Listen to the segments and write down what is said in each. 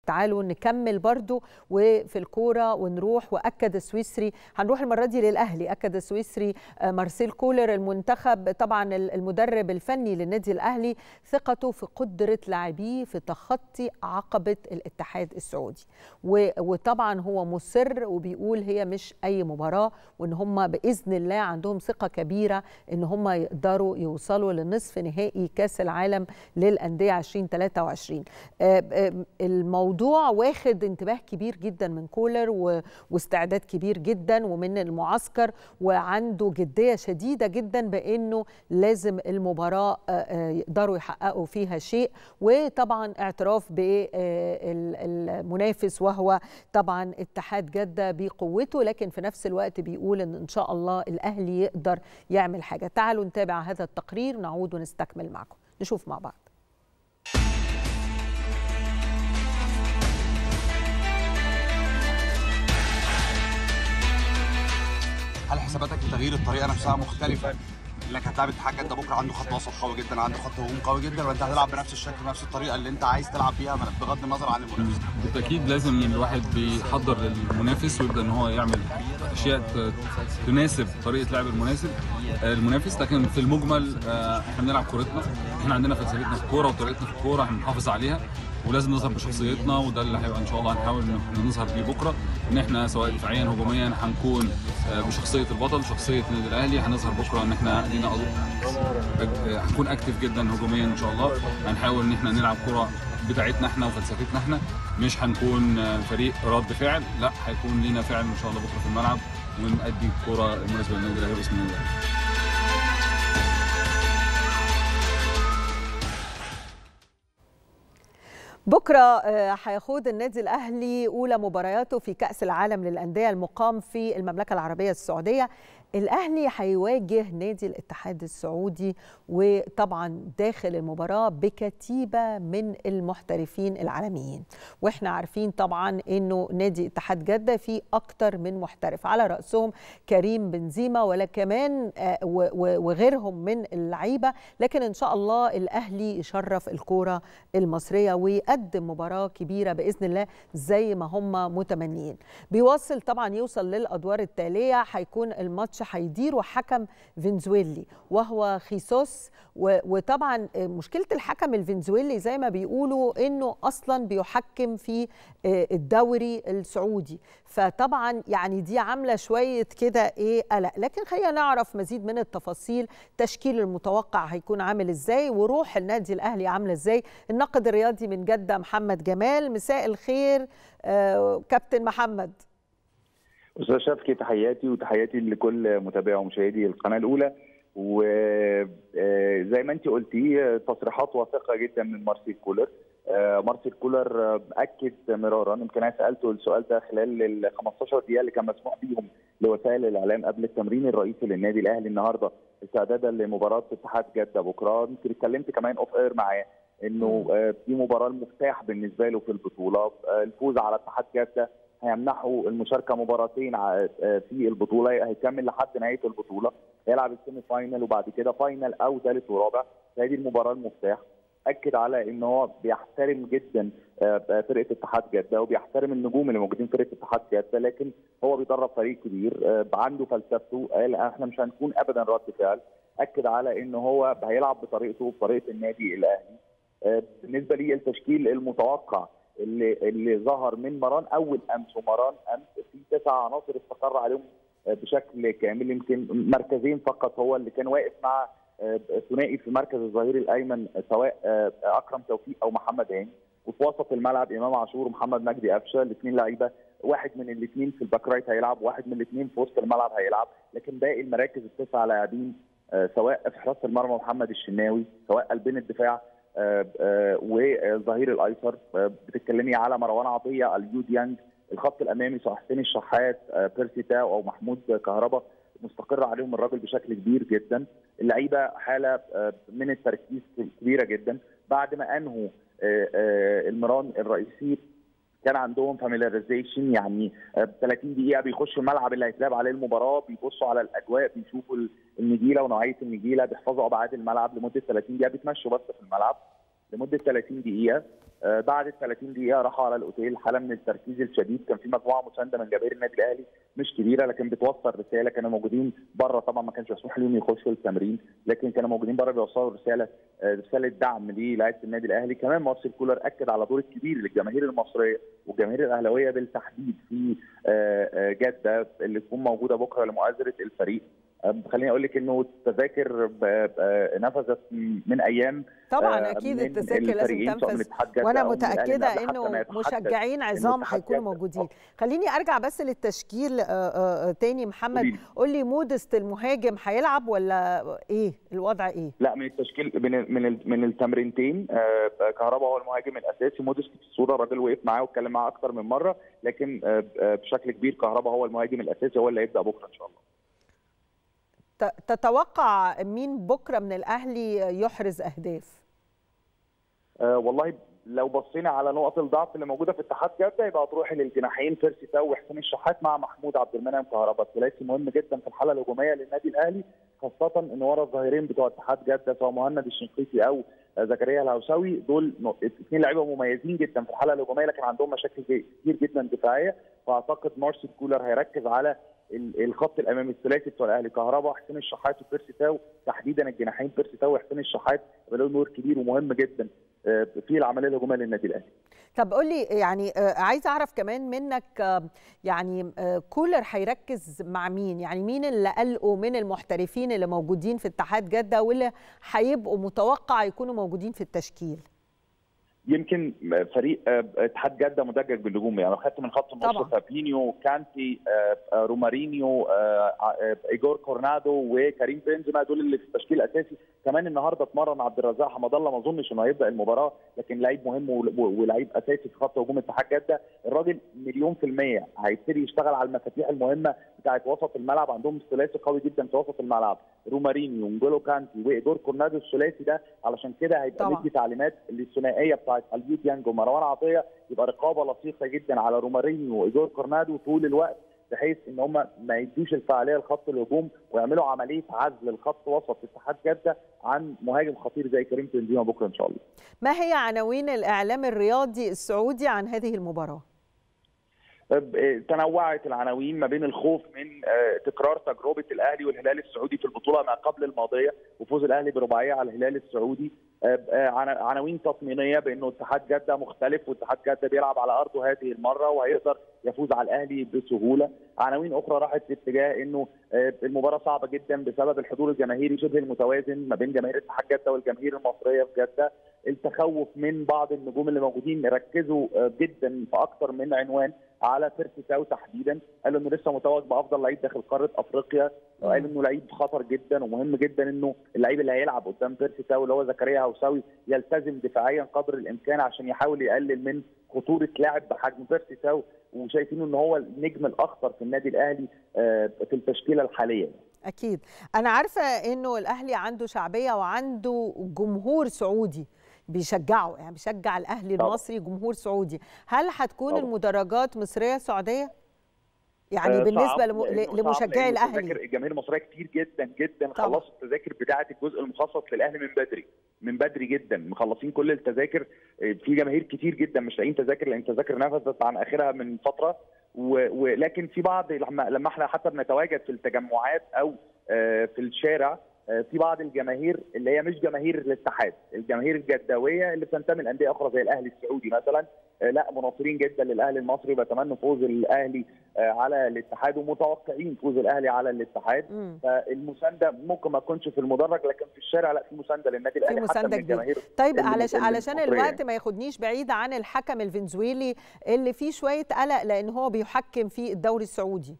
تعالوا نكمل برضو وفي الكوره ونروح واكد السويسري هنروح المره دي للاهلي اكد السويسري مارسيل كولر المنتخب طبعا المدرب الفني للنادي الاهلي ثقته في قدره لاعبيه في تخطي عقبه الاتحاد السعودي وطبعا هو مصر وبيقول هي مش اي مباراه وان هم باذن الله عندهم ثقه كبيره ان هم يقدروا يوصلوا لنصف نهائي كاس العالم للانديه 2023 الموضوع واخد انتباه كبير جدا من كولر واستعداد كبير جدا ومن المعسكر وعنده جديه شديده جدا بانه لازم المباراه يقدروا يحققوا فيها شيء وطبعا اعتراف بالمنافس وهو طبعا اتحاد جده بقوته لكن في نفس الوقت بيقول ان ان شاء الله الاهلي يقدر يعمل حاجه تعالوا نتابع هذا التقرير ونعود ونستكمل معكم نشوف مع بعض هل حساباتك في تغيير الطريقه نفسها مختلفه انك هتلعب اتحاد جده بكره عنده خط وسط قوي جدا عنده خط هجوم قوي جدا وانت هتلعب بنفس الشكل ونفس الطريقه اللي انت عايز تلعب بيها بغض النظر عن المنافس بالتاكيد لازم الواحد بيحضر للمنافس ويبدا ان هو يعمل اشياء تناسب طريقه لعب المناسب المنافس لكن في المجمل احنا بنلعب كورتنا احنا عندنا فلسفتنا في الكوره وطريقتنا في الكوره احنا بنحافظ عليها ولازم نظهر بشخصيتنا وده اللي هيبقى ان شاء الله هنحاول نظهر بيه بكره ان احنا سواء دفاعيا هجوميا هنكون بشخصيه البطل شخصيه النادي الاهلي هنظهر بكره ان احنا لينا هنكون اكتف جدا هجوميا ان شاء الله هنحاول ان احنا نلعب كره بتاعتنا احنا وفلسفتنا احنا مش هنكون فريق رد فعل لا هيكون لينا فعل ان شاء الله بكره في الملعب ونأدي الكره المناسبه للنادي الاهلي باسم النادي الاهلي بكره هيخوض النادي الاهلي اولى مبارياته في كاس العالم للانديه المقام في المملكه العربيه السعوديه الاهلي هيواجه نادي الاتحاد السعودي وطبعا داخل المباراه بكتيبه من المحترفين العالميين واحنا عارفين طبعا انه نادي اتحاد جده فيه اكتر من محترف على راسهم كريم بنزيما ولا كمان وغيرهم من اللعيبه لكن ان شاء الله الاهلي يشرف الكوره المصريه ويقدم مباراه كبيره باذن الله زي ما هم متمنيين بيواصل طبعا يوصل للادوار التاليه هيكون الماتش الماتش هيديره حكم فنزويلي وهو خيسوس وطبعا مشكله الحكم الفنزويلي زي ما بيقولوا انه اصلا بيحكم في الدوري السعودي فطبعا يعني دي عامله شويه كده ايه قلق لكن خلينا نعرف مزيد من التفاصيل تشكيل المتوقع هيكون عامل ازاي وروح النادي الاهلي عامله ازاي الناقد الرياضي من جده محمد جمال مساء الخير آه كابتن محمد استاذ شفقي تحياتي وتحياتي لكل متابعي ومشاهدي القناه الاولى وزي ما انت قلتي تصريحات واثقه جدا من مارسيل كولر مارسيل كولر اكد مرارا يمكن انا سالته السؤال ده خلال ال 15 دقيقه اللي كان مسموح بيهم لوسائل الاعلام قبل التمرين الرئيسي للنادي الاهلي النهارده استعدادا لمباراه اتحاد جده بكره يمكن اتكلمت كمان اوف اير معاه انه في مباراه المفتاح بالنسبه له في البطوله الفوز على اتحاد جده هيمنحه المشاركه مباراتين في البطوله هيكمل لحد نهايه البطوله هيلعب السيمي فاينل وبعد كده فاينل او ثالث ورابع فهذه المباراه المفتاح اكد على ان هو بيحترم جدا فرقه اتحاد جده وبيحترم النجوم اللي موجودين في فرقه اتحاد جده لكن هو بيدرب فريق كبير عنده فلسفته قال احنا مش هنكون ابدا رد فعل اكد على ان هو هيلعب بطريقته بطريقه النادي الاهلي بالنسبه لي التشكيل المتوقع اللي اللي ظهر من مران اول امس ومران امس في تسع عناصر استقر عليهم بشكل كامل يمكن مركزين فقط هو اللي كان واقف مع ثنائي في مركز الظهير الايمن سواء اكرم توفيق او محمد هاني وفي وسط الملعب امام عاشور ومحمد مجدي قفشه الاثنين لعيبه واحد من الاثنين في الباك رايت هيلعب واحد من الاثنين في وسط الملعب هيلعب لكن باقي المراكز التسعه لاعبين سواء في حراسه المرمى محمد الشناوي سواء قلبين الدفاع والظهير الايسر بتتكلمي على مروان عطيه اليو ديانج الخط الامامي حسين الشحات بيرسي تاو او محمود كهربا مستقر عليهم الراجل بشكل كبير جدا اللعيبه حاله من التركيز كبيره جدا بعد ما انهوا المران الرئيسي كان عندهم فاميلاريزيشن يعني 30 دقيقه بيخشوا الملعب اللي هيتلعب عليه المباراه بيبصوا على الاجواء بيشوفوا النجيله ونوعيه النجيله بيحفظوا ابعاد الملعب لمده 30 دقيقه بيتمشوا بس في الملعب لمده 30 دقيقه آه، بعد ال 30 دقيقه راحوا على الاوتيل حاله من التركيز الشديد كان في مجموعه مسانده من جماهير النادي الاهلي مش كبيره لكن بتوصل رساله كانوا موجودين بره طبعا ما كانش مسموح لهم يخشوا التمرين لكن كانوا موجودين بره بيوصلوا رساله آه، رساله دعم للاعيبه النادي الاهلي كمان مارسيل كولر اكد على دور الكبير للجماهير المصريه والجماهير الاهلاويه بالتحديد في آه، آه، جده اللي تكون موجوده بكره لمؤازره الفريق آه، خليني اقول لك انه التذاكر ب- ب- نفذت من ايام طبعا آه، اكيد من التذاكر لازم الفريقين سواء من تنفذ اتحاد جدة وانا أو من الأهلي، متاكده قبل حتى ما انه يتحدث مشجعين عظام اتحاد هيكونوا جدة. موجودين خليني ارجع بس للتشكيل آه، آه، آه، تاني محمد قوليلي. قول لي مودست المهاجم هيلعب ولا ايه الوضع ايه لا من التشكيل من ال- من ال- من التمرينتين آه، كهربا هو المهاجم الاساسي موديست في الصوره الراجل وقف معاه واتكلم معاه اكتر من مره لكن آه، آه، بشكل كبير كهربا هو المهاجم الاساسي هو اللي هيبدا بكره ان شاء الله ت- تتوقع مين بكره من الاهلي يحرز اهداف آه، والله لو بصينا على نقط الضعف اللي موجوده في اتحاد جده يبقى هتروح للجناحين فيرسي تاو وحسين الشحات مع محمود عبد المنعم كهربا الثلاثي مهم جدا في الحاله الهجوميه للنادي الاهلي خاصه ان ورا الظهيرين بتوع اتحاد جده سواء مهند الشنقيطي او آه، زكريا الهوساوي دول ن- اثنين لعيبه مميزين جدا في الحاله الهجوميه لكن عندهم مشاكل كتير جدا دفاعيه فاعتقد مارسيل كولر هيركز على ال- الخط الامامي الثلاثي بتوع الاهلي كهربا حسين الشحات وبيرسي تاو تحديدا الجناحين بيرسي تاو وحسين الشحات يبقى لهم دور كبير ومهم جدا آه، في العمليه الهجوميه للنادي الاهلي طب قول لي يعني آه، عايز اعرف كمان منك آه، يعني آه، كولر هيركز مع مين يعني مين اللي قلقوا من المحترفين اللي موجودين في اتحاد جده واللي هيبقوا متوقع يكونوا موجودين في التشكيل يمكن فريق آه، اتحاد جده مدجج بالنجوم يعني لو خدت من خط النص طبعا. فابينيو كانتي آه، آه، رومارينيو آه، آه، ايجور كورنادو وكريم بنزيما دول اللي في التشكيل الاساسي كمان النهارده اتمرن عبد الرزاق حمد الله ما اظنش انه هيبدا المباراه لكن لعيب مهم ول- ولعيب اساسي في خط هجوم اتحاد جده الراجل مليون في الميه هيبتدي يشتغل على المفاتيح المهمه بتاعت وسط الملعب عندهم ثلاثي قوي جدا في وسط الملعب رومارينيو ونجولو كانتي وايجور كورنادو الثلاثي ده علشان كده هيبقى طبعا. مدي تعليمات للثنائيه بتاعت اليو ديانج ومروان عطيه يبقى رقابه لطيفه جدا على رومارينيو وايجور كورنادو طول الوقت بحيث ان هم ما يدوش الفعاليه لخط الهجوم ويعملوا عمليه عزل الخط وسط اتحاد جده عن مهاجم خطير زي كريم بنزيما بكره ان شاء الله. ما هي عناوين الاعلام الرياضي السعودي عن هذه المباراه تنوعت العناوين ما بين الخوف من آه، تكرار تجربه الاهلي والهلال السعودي في البطوله ما قبل الماضيه وفوز الاهلي برباعيه على الهلال السعودي آه، آه، عن- عناوين تطمينيه بانه اتحاد جده مختلف واتحاد جده بيلعب على ارضه هذه المره وهيقدر يفوز على الاهلي بسهوله عناوين اخرى راحت في اتجاه انه آه، المباراه صعبه جدا بسبب الحضور الجماهيري شبه المتوازن ما بين جماهير اتحاد جده والجماهير المصريه في جده التخوف من بعض النجوم اللي موجودين ركزوا آه، جدا في اكثر من عنوان على بيرسي تاو تحديدا قالوا انه لسه متوج بافضل لعيب داخل قاره افريقيا وقالوا انه لعيب خطر جدا ومهم جدا انه اللعيب اللي هيلعب قدام بيرسي تاو اللي هو زكريا هوساوي يلتزم دفاعيا قدر الامكان عشان يحاول يقلل من خطوره لاعب بحجم بيرسي تاو وشايفين ان هو النجم الاخطر في النادي الاهلي آه، في التشكيله الحاليه اكيد انا عارفه انه الاهلي عنده شعبيه وعنده جمهور سعودي بيشجعه يعني بيشجع الاهلي طبعا. المصري جمهور سعودي هل هتكون طبعا. المدرجات مصريه سعوديه يعني آه، بالنسبه صعب لم... لأنه صعب لمشجعي لأنه التذاكر- الاهلي الجماهير المصريه كتير جدا جدا طبعا. خلصوا التذاكر بتاعه الجزء المخصص للاهلي من بدري من بدري جدا مخلصين كل التذاكر آه، في جماهير كتير جدا مش لاقيين تذاكر لان التذاكر نفذت عن اخرها من فتره و- ولكن في بعض لما لما احنا حتى بنتواجد في التجمعات او آه، في الشارع آه، في بعض الجماهير اللي هي مش جماهير الاتحاد الجماهير الجداويه اللي بتنتمي لانديه اخرى زي الاهلي السعودي مثلا آه، لا مناصرين جدا للاهلي المصري بيتمنوا فوز الاهلي آه، على الاتحاد ومتوقعين فوز الاهلي على الاتحاد مم. فالمسانده ممكن ما تكونش في المدرج لكن في الشارع لا في مسانده للنادي الاهلي حتى مساندة من كبيرة. الجماهير طيب اللي- علشان اللي علشان المصرية الوقت يعني. ما ياخدنيش بعيد عن الحكم الفنزويلي اللي فيه شويه قلق لان هو بيحكم في الدوري السعودي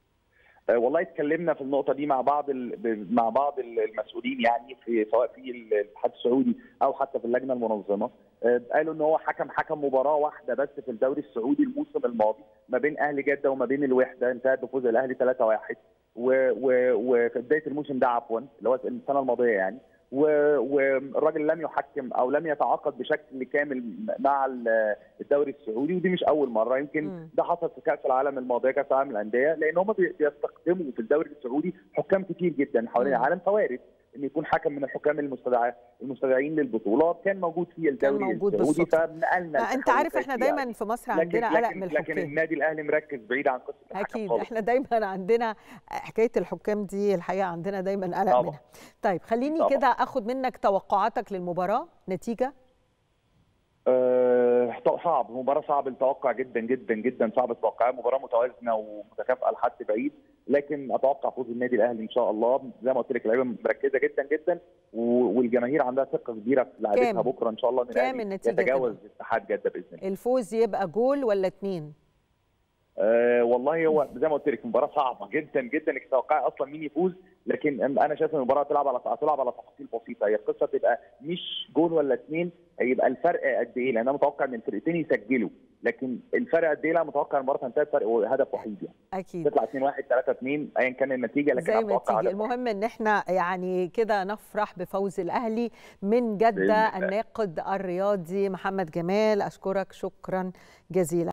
آه، والله اتكلمنا في النقطه دي مع بعض ال- ب- مع بعض ال- المسؤولين يعني في سواء في الاتحاد السعودي او حتى في اللجنه المنظمه آه، قالوا ان هو حكم حكم مباراه واحده بس في الدوري السعودي الموسم الماضي ما بين اهلي جده وما بين الوحده انتهت بفوز الاهلي 3-1 و- و- وفي بدايه الموسم ده عفوا اللي هو السنه الماضيه يعني و- والراجل لم يحكم او لم يتعاقد بشكل كامل مع ال- الدوري السعودي ودي مش اول مره يمكن مم. ده حصل في كاس العالم الماضيه كاس العالم للانديه لان هم بي- بيستخدموا في الدوري السعودي حكام كتير جدا حوالين مم. العالم فوارد ان يكون حكم من الحكام المستدعى المستدعين للبطوله كان موجود في الدوري موجود السعودي بالصدفة. فنقلنا ما انت عارف احنا دايما في مصر عندنا قلق من لكن الحكام النادي الاهلي مركز بعيد عن قصه الحكم اكيد خالص. احنا دايما عندنا حكايه الحكام دي الحقيقه عندنا دايما قلق طبعا. منها طيب خليني طبعا. كده اخد منك توقعاتك للمباراه نتيجه أه صعب مباراه صعب التوقع جدا جدا جدا صعب التوقع مباراه متوازنه ومتكافئه لحد بعيد لكن اتوقع فوز النادي الاهلي ان شاء الله زي ما قلت لك اللعيبه مركزه جدا جدا و- والجماهير عندها ثقه كبيره في لعيبتها كام؟ بكره ان شاء الله ان كام الأهلي النتيجة يتجاوز كده؟ اتحاد جده باذن الله الفوز يبقى جول ولا اتنين أه والله هو زي ما قلت لك مباراه صعبه جدا جدا انك تتوقعي اصلا مين يفوز لكن انا شايف ان المباراه هتلعب على هتلعب على تفاصيل بسيطه هي القصه تبقى مش جول ولا اثنين هيبقى الفرق قد ايه لان انا متوقع ان الفرقتين يسجلوا لكن الفرق قد ايه لا متوقع المباراه تنتهي بفرق هدف وحيد يعني اكيد تطلع 2 1 3 2 ايا كان النتيجه لكن زي ما اتوقع تيجي هدف المهم ان احنا يعني كده نفرح بفوز الاهلي من بإذن جده الله. الناقد الرياضي محمد جمال اشكرك شكرا جزيلا